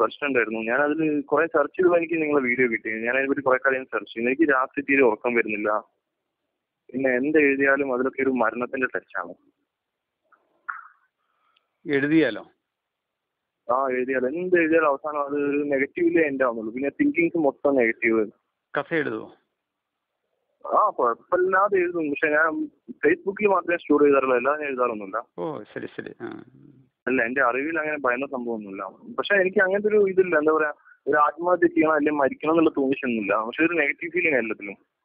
പ്രശ്നം ഉണ്ടായിരുന്നു ഞാൻ അതിൽ കുറെ സെർച്ച് ചെയ്തപ്പോൾ എനിക്ക് നിങ്ങളെ വീഡിയോ കിട്ടി ഞാൻ അതിനെപ്പറ്റി കുറെ കാര്യം സെർച്ച് ചെയ്തു എനിക്ക് രാത്രി തീരെ ഉറക്കം വരുന്നില്ല പിന്നെ എന്ത് എഴുതിയാലും അതിലൊക്കെ ഒരു മരണത്തിന്റെ ടച്ചാണ് എഴുതിയാലോ ആ എഴുതിയാൽ എന്ത് എഴുതിയാലും അവസാനം അത് ഒരു നെഗറ്റീവിലേ എൻഡ് ആവുന്നുള്ളൂ പിന്നെ തിങ്കിങ്സ് മൊത്തം നെഗറ്റീവ് കഥ എഴുതുമോ ആ കുഴപ്പമില്ലാതെ എഴുതും പക്ഷെ ഞാൻ ഫേസ്ബുക്കിൽ മാത്രമേ സ്റ്റോർ ചെയ്താറുള്ളൂ അല്ലാതെ ഞാൻ എഴുതാറൊന്നുമില്ല ഓ ശരി ശരി ആ അല്ല എന്റെ അറിവിൽ അങ്ങനെ ഭയന്ന സംഭവമൊന്നുമില്ല പക്ഷെ എനിക്ക് അങ്ങനത്തെ ഒരു ഇതില്ല എന്താ പറയാ ഒരു ആത്മഹത്യ ചെയ്യണം അല്ലെങ്കിൽ മരിക്കണം എന്നുള്ള തോന്നിച്ചൊന്നുമില്ല പക്ഷെ ഒരു നെഗറ്റീവ് ഫീലിംഗ് എല്ലാത്തിലും